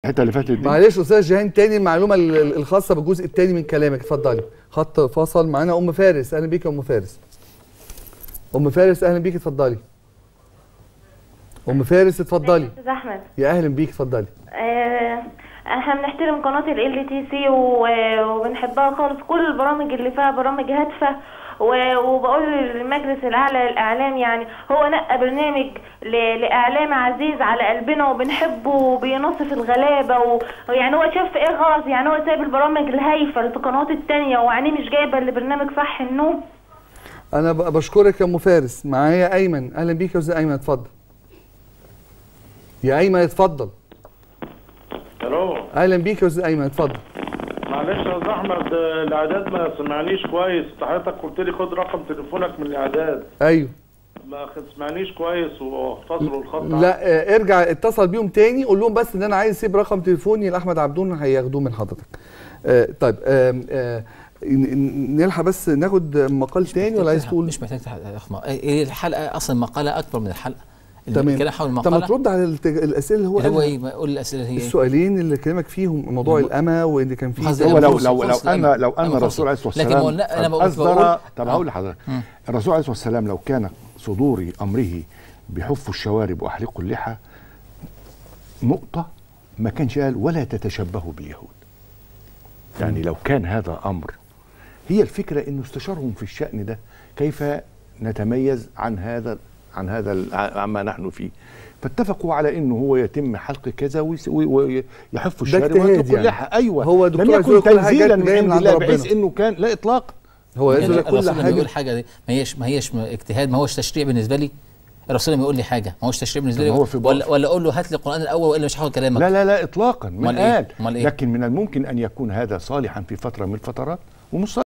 الحته اللي فاتت دي معلش استاذ جيهان تاني المعلومه ال- ال- الخاصه بالجزء الثاني من كلامك اتفضلي خط فصل معانا ام فارس اهلا بيك يا ام فارس ام فارس اهلا بيك اتفضلي ام فارس اتفضلي استاذ احمد يا اهلا بيك اتفضلي آه، احنا بنحترم قناه ال تي سي وبنحبها خالص كل البرامج اللي فيها برامج هادفه و- وبقول للمجلس الاعلى للاعلام يعني هو نقى برنامج ل- لاعلام عزيز على قلبنا وبنحبه وبينصف الغلابه و- ويعني هو شاف ايه غلط يعني هو سايب البرامج الهايفه اللي في القنوات التانية وعينيه مش جايبه لبرنامج صح النوم انا ب- بشكرك يا ام فارس معايا ايمن اهلا بيك يا استاذ ايمن اتفضل يا ايمن اتفضل الو اهلا بيك يا استاذ ايمن اتفضل معلش يا استاذ احمد آه، الاعداد ما سمعنيش كويس حضرتك قلت لي خد رقم تليفونك من الاعداد ايوه ما خ- سمعنيش كويس واختصروا الخط لا آه، ارجع اتصل بيهم تاني قول لهم بس ان انا عايز اسيب رقم تليفوني لاحمد عبدون هياخدوه من حضرتك آه، طيب آم، آه، ن- ن- نلحق بس ناخد مقال تاني ولا عايز تقول مش محتاج تحقق ما- إيه الحلقه اصلا مقاله اكبر من الحلقه تمام الكلام حول طب ما المقاله ترد على الت- الاسئله اللي هو اللي هو قالها. ايه ما قول الاسئله هي ايه السؤالين اللي كلامك فيهم موضوع الم- الأمة وإن كان في قصدي هو الأمة لو فرصة- لو لو فرصة ان الأمة. لو ان الأمة الرسول عليه فرصة. الصلاه لكن والسلام هو أنا بقول- قد اصدر بقول- طب آه. هقول لحضرتك الرسول عليه الصلاه والسلام لو كان صدور امره بحف الشوارب واحلقوا اللحى نقطه ما كانش قال ولا تتشبهوا باليهود يعني لو كان هذا امر هي الفكره انه استشارهم في الشان ده كيف نتميز عن هذا عن هذا ال- عما نحن فيه فاتفقوا على انه هو يتم حلق كذا ويس- وي- ويحف الشارب اجتهاد ويترك يعني. اللحى ايوه هو لم دكتور عايز يكن يقول كل حاجة تنزيلا جت من جاية من عند عند الله بحيث ربنا. انه كان لا اطلاقا هو عايز يعني يقول لك كل الرسول لما حاجة يقول حاجه دي ما هيش ما هيش اجتهاد ما هوش تشريع بالنسبه لي الرسول لما يقول لي حاجه ما هوش تشريع بالنسبه لي طب هو في ولا ولا اقول له هات لي القران الاول والا مش هاخد كلامك لا لا لا اطلاقا من أمال إيه؟ قال أمال إيه؟ لكن من الممكن ان يكون هذا صالحا في فتره من الفترات ومش